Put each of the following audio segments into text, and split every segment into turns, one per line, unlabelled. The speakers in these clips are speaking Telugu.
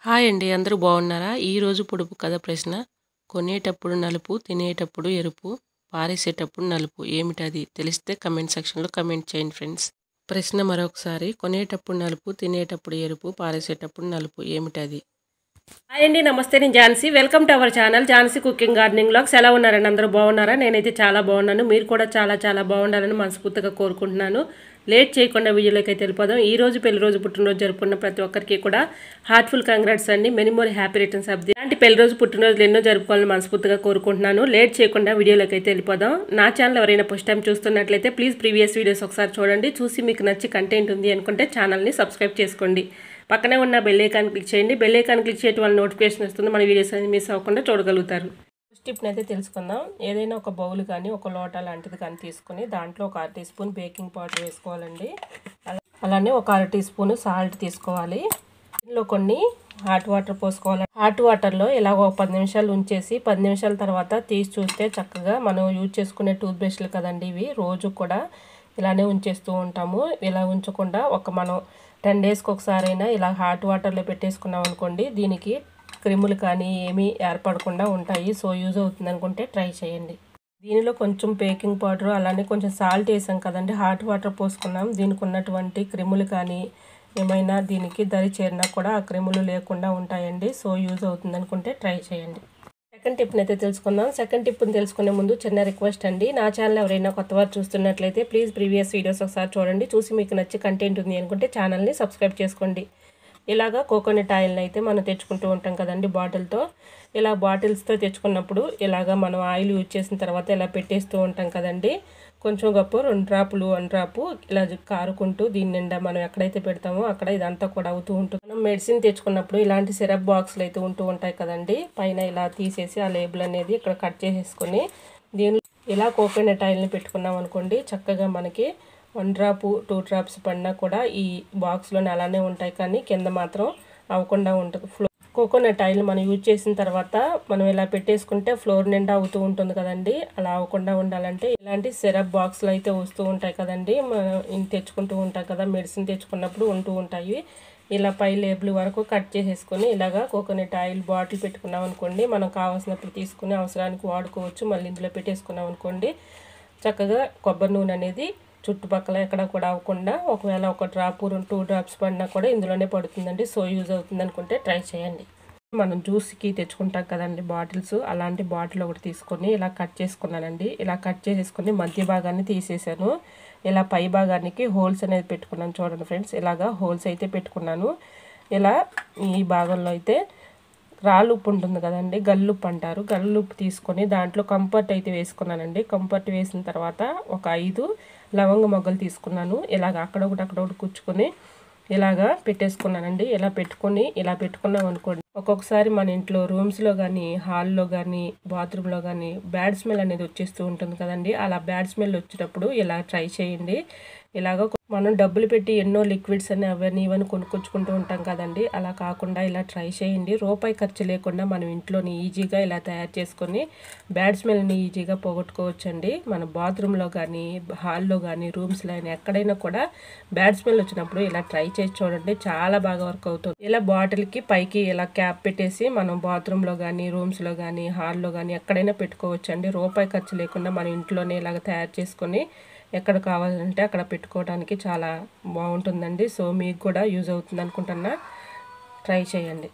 హాయ్ అండి అందరూ బాగున్నారా ఈరోజు పొడుపు కథ ప్రశ్న కొనేటప్పుడు నలుపు తినేటప్పుడు ఎరుపు పారేసేటప్పుడు నలుపు ఏమిటది తెలిస్తే కమెంట్ సెక్షన్లో కమెంట్ చేయండి ఫ్రెండ్స్ ప్రశ్న మరొకసారి కొనేటప్పుడు నలుపు తినేటప్పుడు ఎరుపు పారేసేటప్పుడు నలుపు ఏమిటది
హాయ్ అండి నమస్తే నేను Jhansi welcome to our channel Jhansi cooking gardening blogs ఎలా ఉన్నారండి అందరూ బాగున్నారా నేనైతే చాలా బాగున్నాను మీరు కూడా చాలా చాలా బాగుండాలని మనస్ఫూర్తిగా కోరుకుంటున్నాను లేట్ చేయకుండా వీడియోలోకి అయితే వెళ్ళిపోదాం ఈ రోజు పెళ్లి రోజు పుట్టినరోజు జరుపుకున్న ప్రతి ఒక్కరికి కూడా హార్ట్ఫుల్ కంగ్రాట్స్ అండి many more happy returns of the ఇలాంటి పెళ్లి రోజు పుట్టినరోజులు ఎన్నో జరుపుకోవాలని మనస్ఫూర్తిగా కోరుకుంటున్నాను లేట్ చేయకుండా వీడియోలోకి అయితే వెళ్ళిపోదాం నా ఛానల్ ఎవరైనా ఫస్ట్ టైం చూస్తున్నట్లయితే ప్లీజ్ ప్రీవియస్ వీడియోస్ ఒకసారి చూడండి చూసి మీకు నచ్చి కంటెంట్ ఉంది అనుకుంటే ఛానల్ని సబ్స్క్రైబ్ చేసుకోండి పక్కనే ఉన్న బెల్ ఐకాన్ క్లిక్ చేయండి బెల్ ఐకాన్ క్లిక్ చేయడం వల్ల నోటిఫికేషన్ వస్తుంది మన వీడియోస్ అనేది మిస్ అవ్వకుండా చూడగలుగుతారు ఫస్ట్ టిప్ని అయితే తెలుసుకుందాం ఏదైనా ఒక బౌల్ కానీ ఒక లోటా లాంటిది కానీ తీసుకొని దాంట్లో ఒక అర టీ స్పూన్ బేకింగ్ పౌడర్ వేసుకోవాలండి అలా- అలానే ఒక అర టీ స్పూన్ సాల్ట్ తీసుకోవాలి దీనిలో కొన్ని హాట్ వాటర్ పోసుకోవాలి హాట్ వాటర్లో ఇలా ఒక పది నిమిషాలు ఉంచేసి పది నిమిషాల తర్వాత తీసి చూస్తే చక్కగా మనం యూజ్ చేసుకునే టూత్ బ్రష్లు కదండి ఇవి రోజు కూడా ఇలానే ఉంచేస్తూ ఉంటాము ఇలా ఉంచకుండా ఒక మనం టెన్ డేస్కి ఒకసారైనా ఇలా హాట్ వాటర్లో పెట్టేసుకున్నాం అనుకోండి దీనికి క్రిములు కానీ ఏమీ ఏర్పడకుండా ఉంటాయి సో యూజ్ అవుతుంది అనుకుంటే ట్రై చేయండి దీనిలో కొంచెం బేకింగ్ పౌడర్ అలానే కొంచెం సాల్ట్ వేసాం కదండి హాట్ వాటర్ పోసుకున్నాం దీనికి ఉన్నటువంటి క్రిములు కానీ ఏమైనా దీనికి దరి చేరినా కూడా ఆ క్రిములు లేకుండా ఉంటాయండి సో యూజ్ అవుతుంది అనుకుంటే ట్రై చేయండి సెకండ్ టిప్ని అయితే తెలుసుకుందాం సెకండ్ టిప్ని తెలుసుకునే ముందు చిన్న రిక్వెస్ట్ అండి నా ఛానల్ ఎవరైనా కొత్త వారు చూస్తున్నట్లయితే ప్లీజ్ ప్రీవియస్ వీడియోస్ ఒకసారి చూడండి చూసి మీకు నచ్చి కంటెంట్ ఉంది అనుకుంటే ఛానల్ని సబ్స్క్రైబ్ చేసుకోండి ఇలాగా కోకోనట్ ఆయిల్ని అయితే మనం తెచ్చుకుంటూ ఉంటాం కదండి బాటిల్తో ఇలా బాటిల్స్తో తెచ్చుకున్నప్పుడు ఇలాగా మనం ఆయిల్ యూజ్ చేసిన తర్వాత ఇలా పెట్టేస్తూ ఉంటాం కదండి కొంచెం గొప్ప రెండు డ్రాపులు వన్ డ్రాపు ఇలా జు- కారుకుంటూ దీని నిండా మనం ఎక్కడైతే పెడతామో అక్కడ ఇదంతా కూడా అవుతూ ఉంటుంది మనం మెడిసిన్ తెచ్చుకున్నప్పుడు ఇలాంటి సిరప్ బాక్స్లు అయితే ఉంటూ ఉంటాయి కదండి పైన ఇలా తీసేసి ఆ లేబుల్ అనేది ఇక్కడ కట్ చేసేసుకొని దీనిలో ఇలా కోకోనట్ ఆయిల్ని పెట్టుకున్నాం అనుకోండి చక్కగా మనకి వన్ డ్రాప్ టూ డ్రాప్స్ పడినా కూడా ఈ బాక్స్లోనే అలానే ఉంటాయి కానీ కింద మాత్రం అవ్వకుండా ఉంటుంది ఫ్లో కోకోనట్ ఆయిల్ మనం యూజ్ చేసిన తర్వాత మనం ఇలా పెట్టేసుకుంటే ఫ్లోర్ నిండా అవుతూ ఉంటుంది కదండి అలా అవ్వకుండా ఉండాలంటే ఇలాంటి సిరప్ బాక్స్లు అయితే వస్తూ ఉంటాయి కదండి మనం ఇన్ తెచ్చుకుంటూ ఉంటాం కదా మెడిసిన్ తెచ్చుకున్నప్పుడు ఉంటూ ఉంటాయి ఇలా పై లేబుల్ వరకు కట్ చేసేసుకొని ఇలాగా కోకోనట్ ఆయిల్ బాటిల్ పెట్టుకున్నాం అనుకోండి మనం కావాల్సినప్పుడు తీసుకుని అవసరానికి వాడుకోవచ్చు మళ్ళీ ఇందులో పెట్టేసుకున్నాం అనుకోండి చక్కగా కొబ్బరి నూనె అనేది చుట్టుపక్కల ఎక్కడ కూడా అవ్వకుండా ఒకవేళ ఒక డ్రాప్ టూ డ్రాప్స్ పడినా కూడా ఇందులోనే పడుతుందండి సో యూజ్ అవుతుంది అనుకుంటే ట్రై చేయండి మనం జ్యూస్కి తెచ్చుకుంటాం కదండి బాటిల్స్ అలాంటి బాటిల్ ఒకటి తీసుకొని ఇలా కట్ చేసుకున్నానండి ఇలా కట్ చేసేసుకొని మధ్య భాగాన్ని తీసేసాను ఇలా పై భాగానికి హోల్స్ అనేది పెట్టుకున్నాను చూడండి ఫ్రెండ్స్ ఇలాగా హోల్స్ అయితే పెట్టుకున్నాను ఇలా ఈ భాగంలో అయితే రాళ్ళు ఉప్పు ఉంటుంది కదండి గల్లుప్పు అంటారు గల్లుప్పు తీసుకొని దాంట్లో కంఫర్ట్ అయితే వేసుకున్నానండి కంఫర్ట్ వేసిన తర్వాత ఒక ఐదు లవంగ మొగ్గలు తీసుకున్నాను ఇలాగ అక్కడ ఒకటి అక్కడ ఒకటి కూర్చుకొని ఇలాగా పెట్టేసుకున్నానండి ఇలా పెట్టుకొని ఇలా పెట్టుకున్నాం అనుకోండి ఒక్కొక్కసారి మన ఇంట్లో రూమ్స్లో కానీ హాల్లో కానీ బాత్రూంలో కానీ బ్యాడ్ స్మెల్ అనేది వచ్చేస్తూ ఉంటుంది కదండి అలా బ్యాడ్ స్మెల్ వచ్చేటప్పుడు ఇలా ట్రై చేయండి ఇలాగ మనం డబ్బులు పెట్టి ఎన్నో లిక్విడ్స్ అని అవన్నీ ఇవన్నీ కొనుక్కొచ్చుకుంటూ ఉంటాం కదండి అలా కాకుండా ఇలా ట్రై చేయండి రూపాయి ఖర్చు లేకుండా మనం ఇంట్లోని ఈజీగా ఇలా తయారు చేసుకొని బ్యాడ్ స్మెల్ని ఈజీగా పోగొట్టుకోవచ్చండి మన బాత్రూంలో కానీ హాల్లో కానీ రూమ్స్లో కానీ ఎక్కడైనా కూడా బ్యాడ్ స్మెల్ వచ్చినప్పుడు ఇలా ట్రై చేసి చూడండి చాలా బాగా వర్క్ అవుతుంది ఇలా బాటిల్కి పైకి ఇలా క్యాప్ పెట్టేసి మనం బాత్రూంలో కానీ రూమ్స్లో కానీ హాల్లో కానీ ఎక్కడైనా పెట్టుకోవచ్చండి రూపాయి ఖర్చు లేకుండా మన ఇంట్లోనే ఇలాగ తయారు చేసుకొని ఎక్కడ కావాలంటే అక్కడ పెట్టుకోవడానికి చాలా బాగుంటుందండి సో మీకు కూడా యూజ్ అవుతుంది అనుకుంటున్నా ట్రై చేయండి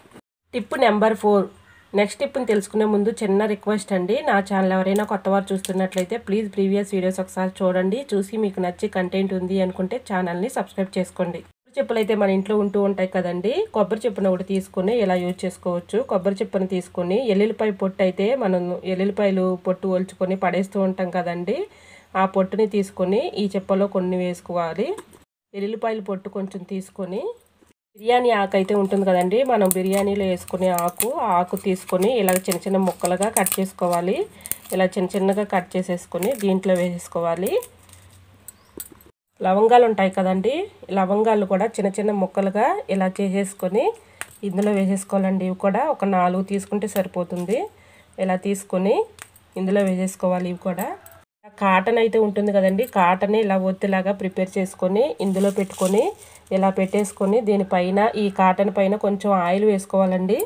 టిప్ నెంబర్ ఫోర్ నెక్స్ట్ టిప్ని తెలుసుకునే ముందు చిన్న రిక్వెస్ట్ అండి నా ఛానల్ ఎవరైనా కొత్త వారు చూస్తున్నట్లయితే ప్లీజ్ ప్రీవియస్ వీడియోస్ ఒకసారి చూడండి చూసి మీకు నచ్చి కంటెంట్ ఉంది అనుకుంటే ఛానల్ని సబ్స్క్రైబ్ చేసుకోండి కొబ్బరి చెప్పులు అయితే మన ఇంట్లో ఉంటూ ఉంటాయి కదండి కొబ్బరి చెప్పును ఒకటి తీసుకొని ఇలా యూజ్ చేసుకోవచ్చు కొబ్బరి చెప్పును తీసుకొని ఎల్లుల్లిపాయ పొట్టు అయితే మనం ఎల్లుల్లిపాయలు పొట్టు ఒలుచుకొని పడేస్తూ ఉంటాం కదండి ఆ పొట్టుని తీసుకొని ఈ చెప్పలో కొన్ని వేసుకోవాలి ఎల్లుల్లిపాయలు పొట్టు కొంచెం తీసుకొని బిర్యానీ ఆకు అయితే ఉంటుంది కదండి మనం బిర్యానీలో వేసుకునే ఆకు ఆ ఆకు తీసుకొని ఇలా చిన్న చిన్న ముక్కలుగా కట్ చేసుకోవాలి ఇలా చిన్న చిన్నగా కట్ చేసేసుకొని దీంట్లో వేసేసుకోవాలి లవంగాలు ఉంటాయి కదండి లవంగాలు కూడా చిన్న చిన్న ముక్కలుగా ఇలా చేసేసుకొని ఇందులో వేసేసుకోవాలండి ఇవి కూడా ఒక నాలుగు తీసుకుంటే సరిపోతుంది ఇలా తీసుకొని ఇందులో వేసేసుకోవాలి ఇవి కూడా కాటన్ అయితే ఉంటుంది కదండి కాటన్ ఇలా ఒత్తిలాగా ప్రిపేర్ చేసుకొని ఇందులో పెట్టుకొని ఇలా పెట్టేసుకొని దీనిపైన ఈ కాటన్ పైన కొంచెం ఆయిల్ వేసుకోవాలండి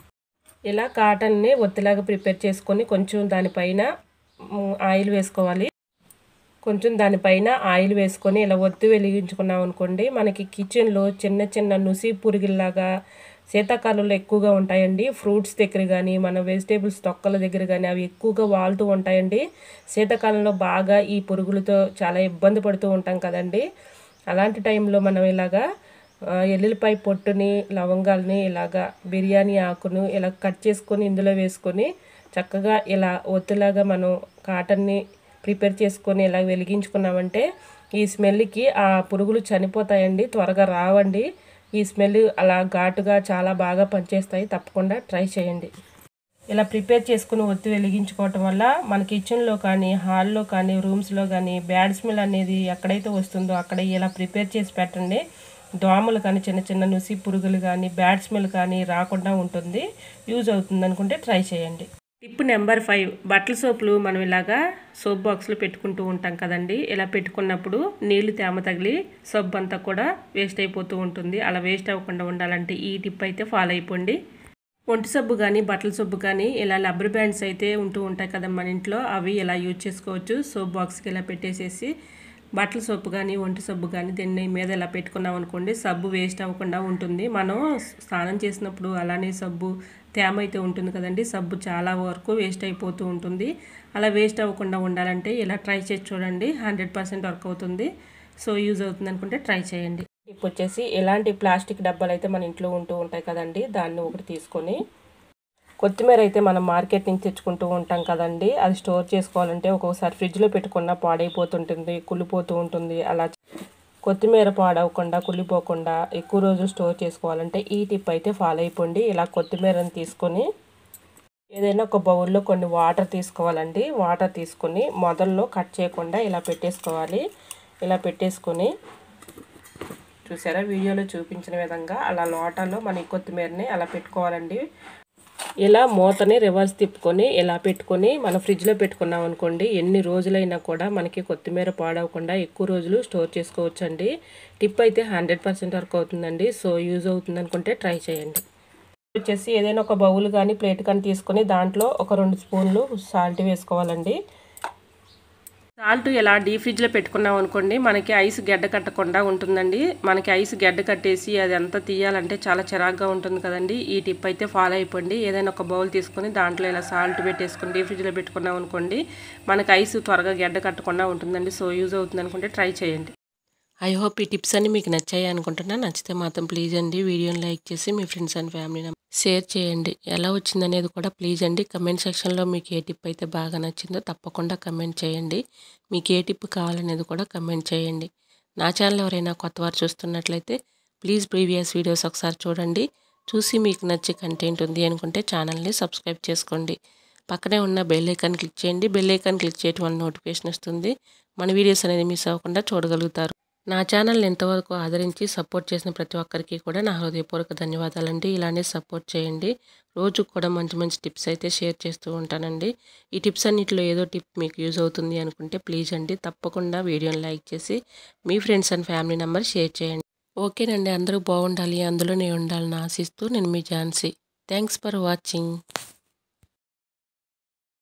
ఇలా కాటన్ని ఒత్తిలాగా ప్రిపేర్ చేసుకొని కొంచెం దానిపైన మ్, ఆయిల్ వేసుకోవాలి కొంచెం దానిపైన ఆయిల్ వేసుకొని ఇలా ఒత్తి వెలిగించుకున్నాం అనుకోండి మనకి కిచెన్లో చిన్న చిన్న నుసి పురుగుల్లాగా శీతాకాలంలో ఎక్కువగా ఉంటాయండి ఫ్రూట్స్ దగ్గర కానీ మన వెజిటేబుల్స్ తొక్కల దగ్గర కానీ అవి ఎక్కువగా వాలుతూ ఉంటాయండి శీతాకాలంలో బాగా ఈ పురుగులతో చాలా ఇబ్బంది పడుతూ ఉంటాం కదండి అలాంటి టైంలో మనం ఇలాగా ఆ, ఎల్లుల్లిపాయ పొట్టుని లవంగాల్ని ఇలాగా బిర్యానీ ఆకును ఇలా కట్ చేసుకొని ఇందులో వేసుకొని చక్కగా ఇలా ఒత్తులాగా మనం కాటన్ని ప్రిపేర్ చేసుకొని ఇలా వెలిగించుకున్నామంటే ఈ స్మెల్కి ఆ పురుగులు చనిపోతాయండి త్వరగా రావండి ఈ స్మెల్ అలా ఘాటుగా చాలా బాగా పనిచేస్తాయి తప్పకుండా ట్రై చేయండి ఇలా ప్రిపేర్ చేసుకుని ఒత్తి వెలిగించుకోవటం వల్ల మన కిచెన్లో కానీ హాల్లో కానీ రూమ్స్లో కానీ బ్యాడ్ స్మెల్ అనేది ఎక్కడైతే వస్తుందో అక్కడ ఇలా ప్రిపేర్ చేసి పెట్టండి దోమలు కానీ చిన్న చిన్న నుసి పురుగులు కానీ బ్యాడ్ స్మెల్ కానీ రాకుండా ఉంటుంది యూజ్ అవుతుంది అనుకుంటే ట్రై చేయండి టిప్ నెంబర్ ఫైవ్ బట్టల సోపులు మనం ఇలాగా సోప్ బాక్స్లో పెట్టుకుంటూ ఉంటాం కదండి ఇలా పెట్టుకున్నప్పుడు నీళ్లు తేమ తగిలి సబ్బు అంతా కూడా వేస్ట్ అయిపోతూ ఉంటుంది అలా వేస్ట్ అవ్వకుండా ఉండాలంటే ఈ టిప్ అయితే ఫాలో అయిపోండి ఒంటి సబ్బు కానీ బట్టల సబ్బు కానీ ఇలా రబ్బర్ బ్యాండ్స్ అయితే ఉంటూ ఉంటాయి కదా మన ఇంట్లో అవి ఇలా యూజ్ చేసుకోవచ్చు సోప్ బాక్స్కి ఇలా పెట్టేసేసి బట్టల సబ్బు కానీ ఒంటి సబ్బు కానీ దీన్ని మీద ఇలా పెట్టుకున్నాం అనుకోండి సబ్బు వేస్ట్ అవ్వకుండా ఉంటుంది మనం స్నానం చేసినప్పుడు అలానే సబ్బు తేమ అయితే ఉంటుంది కదండి సబ్బు చాలా వరకు వేస్ట్ అయిపోతూ ఉంటుంది అలా వేస్ట్ అవ్వకుండా ఉండాలంటే ఇలా ట్రై చేసి చూడండి హండ్రెడ్ పర్సెంట్ వర్క్ అవుతుంది సో యూజ్ అవుతుంది అనుకుంటే ట్రై చేయండి ఇప్పుడు వచ్చేసి ఎలాంటి ప్లాస్టిక్ డబ్బాలు అయితే మన ఇంట్లో ఉంటూ ఉంటాయి కదండి దాన్ని ఒకటి తీసుకొని కొత్తిమీర అయితే మనం మార్కెట్ నుంచి తెచ్చుకుంటూ ఉంటాం కదండి అది స్టోర్ చేసుకోవాలంటే ఒక్కొక్కసారి ఫ్రిడ్జ్లో పెట్టుకున్న పాడైపోతుంటుంది కుళ్ళిపోతూ ఉంటుంది అలా కొత్తిమీర పాడవకుండా కుళ్ళిపోకుండా ఎక్కువ రోజులు స్టోర్ చేసుకోవాలంటే ఈ టిప్ అయితే ఫాలో అయిపోండి ఇలా కొత్తిమీరని తీసుకొని ఏదైనా ఒక బౌల్లో కొన్ని వాటర్ తీసుకోవాలండి వాటర్ తీసుకొని మొదల్లో కట్ చేయకుండా ఇలా పెట్టేసుకోవాలి ఇలా పెట్టేసుకొని చూసారా వీడియోలో చూపించిన విధంగా అలా లోటాలో మన ఈ కొత్తిమీరని అలా పెట్టుకోవాలండి ఇలా మూతని రివర్స్ తిప్పుకొని ఇలా పెట్టుకొని మన ఫ్రిడ్జ్లో పెట్టుకున్నాం అనుకోండి ఎన్ని రోజులైనా కూడా మనకి కొత్తిమీర పాడవకుండా ఎక్కువ రోజులు స్టోర్ చేసుకోవచ్చండి టిప్ అయితే హండ్రెడ్ పర్సెంట్ వరకు అవుతుందండి సో యూజ్ అవుతుంది అనుకుంటే ట్రై చేయండి వచ్చేసి ఏదైనా ఒక బౌల్ కానీ ప్లేట్ కానీ తీసుకొని దాంట్లో ఒక రెండు స్పూన్లు సాల్ట్ వేసుకోవాలండి సాల్ట్ ఇలా డీ ఫ్రిడ్జ్లో పెట్టుకున్నాం అనుకోండి మనకి ఐస్ గడ్డ కట్టకుండా ఉంటుందండి మనకి ఐస్ గడ్డ కట్టేసి అది అంతా తీయాలంటే చాలా చిరాగ్గా ఉంటుంది కదండి ఈ టిప్ అయితే ఫాలో అయిపోండి ఏదైనా ఒక బౌల్ తీసుకొని దాంట్లో ఇలా సాల్ట్ పెట్టేసుకొని డీ ఫ్రిడ్జ్లో పెట్టుకున్నాం అనుకోండి మనకి ఐస్ త్వరగా గడ్డ కట్టకుండా ఉంటుందండి సో యూజ్ అవుతుంది అనుకుంటే ట్రై చేయండి
ఐ హోప్ ఈ టిప్స్ అన్ని మీకు నచ్చాయి అనుకుంటున్నా నచ్చితే మాత్రం ప్లీజ్ అండి వీడియోని లైక్ చేసి మీ ఫ్రెండ్స్ అండ్ ఫ్యామిలీ షేర్ చేయండి ఎలా వచ్చిందనేది కూడా ప్లీజ్ అండి కమెంట్ సెక్షన్లో మీకు ఏ టిప్ అయితే బాగా నచ్చిందో తప్పకుండా కమెంట్ చేయండి మీకు ఏ టిప్ కావాలనేది కూడా కమెంట్ చేయండి నా ఛానల్ ఎవరైనా కొత్త వారు చూస్తున్నట్లయితే ప్లీజ్ ప్రీవియస్ వీడియోస్ ఒకసారి చూడండి చూసి మీకు నచ్చే కంటెంట్ ఉంది అనుకుంటే ఛానల్ని సబ్స్క్రైబ్ చేసుకోండి పక్కనే ఉన్న బెల్ ఐకాన్ క్లిక్ చేయండి బెల్ ఐకాన్ క్లిక్ చేయడం వల్ల నోటిఫికేషన్ వస్తుంది మన వీడియోస్ అనేది మిస్ అవ్వకుండా చూడగలుగుతారు నా ఛానల్ ఎంతవరకు ఆదరించి సపోర్ట్ చేసిన ప్రతి ఒక్కరికి కూడా నా హృదయపూర్వక ధన్యవాదాలండి ఇలానే సపోర్ట్ చేయండి రోజు కూడా మంచి మంచి టిప్స్ అయితే షేర్ చేస్తూ ఉంటానండి ఈ టిప్స్ అన్నిటిలో ఏదో టిప్ మీకు యూజ్ అవుతుంది అనుకుంటే ప్లీజ్ అండి తప్పకుండా వీడియోని లైక్ చేసి మీ friends and family number share చేయండి ఓకేనండి అందరూ బాగుండాలి అందులోనే ఉండాలని ఆశిస్తూ నేను మీ ఝాన్సీ థ్యాంక్స్ ఫర్ వాచింగ్